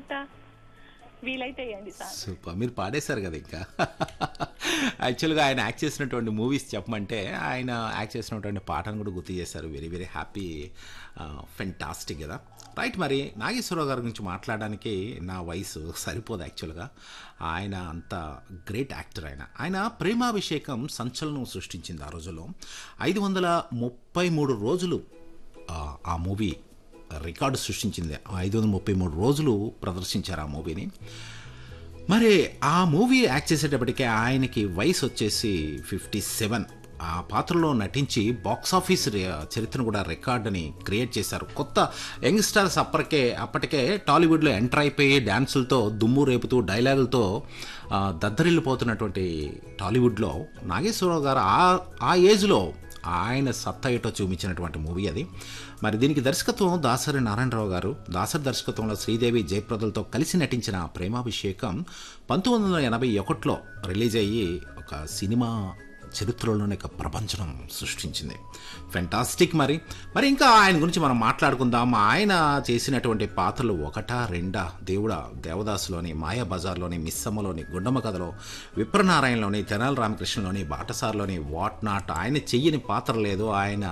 అనుకుంటా వీలైతే వేయండి సార్ సూపర్ మీరు పాడేశారు కదా ఇంకా యాక్చువల్గా ఆయన యాక్ట్ చేసినటువంటి మూవీస్ చెప్పమంటే ఆయన యాక్ట్ చేసినటువంటి పాటను కూడా గుర్తు చేశారు వెరీ వెరీ హ్యాపీ ఫెంటాస్టిక్ కదా రైట్ మరి నాగేశ్వరరావు గారి గురించి మాట్లాడడానికి నా వయసు సరిపోదు యాక్చువల్గా ఆయన అంత గ్రేట్ యాక్టర్ ఆయన ఆయన ప్రేమాభిషేకం సంచలనం సృష్టించింది ఆ రోజుల్లో ఐదు వందల ముప్పై మూడు రోజులు ఆ, ఆ మూవీ రికార్డు సృష్టించింది ఐదు వందల ముప్పై మూడు రోజులు ప్రదర్శించారు ఆ మూవీని మరి ఆ మూవీ యాక్ట్ చేసేటప్పటికే ఆయనకి వయసు వచ్చేసి ఫిఫ్టీ సెవెన్ ఆ పాత్రలో నటించి బాక్స్ ఆఫీస్ రి- చరిత్రను కూడా రికార్డుని క్రియేట్ చేశారు కొత్త యంగ్స్టర్స్ అప్పటికే అప్పటికే టాలీవుడ్లో ఎంటర్ అయిపోయి డ్యాన్సులతో దుమ్ము రేపుతూ డైలాగులతో ఆ, దద్దరిల్లిపోతున్నటువంటి టాలీవుడ్లో నాగేశ్వరరావు గారు ఆ ఆ ఏజ్లో ఆయన సత్తా ఏటో చూపించినటువంటి మూవీ అది మరి దీనికి దర్శకత్వం దాసరి నారాయణరావు గారు దాసరి దర్శకత్వంలో శ్రీదేవి జయప్రదలతో కలిసి నటించిన ప్రేమాభిషేకం పంతొమ్మిది వందల ఎనభై ఒకటిలో రిలీజ్ అయ్యి ఒక సినిమా చరిత్రలోనే ఒక ప్రపంచం సృష్టించింది ఫెంటాస్టిక్ మరి మరి ఇంకా ఆయన గురించి మనం మాట్లాడుకుందాం ఆయన చేసినటువంటి పాత్రలు ఒకటా రెండా దేవుడా దేవదాసులోని మాయా బజార్లోని మిస్సమ్మలోని గుండమ్మ కథలో విప్రనారాయణలోని తెనాలి రామకృష్ణలోని బాటసార్లోని వాట్ నాట్ ఆయన చెయ్యని పాత్ర లేదు ఆయన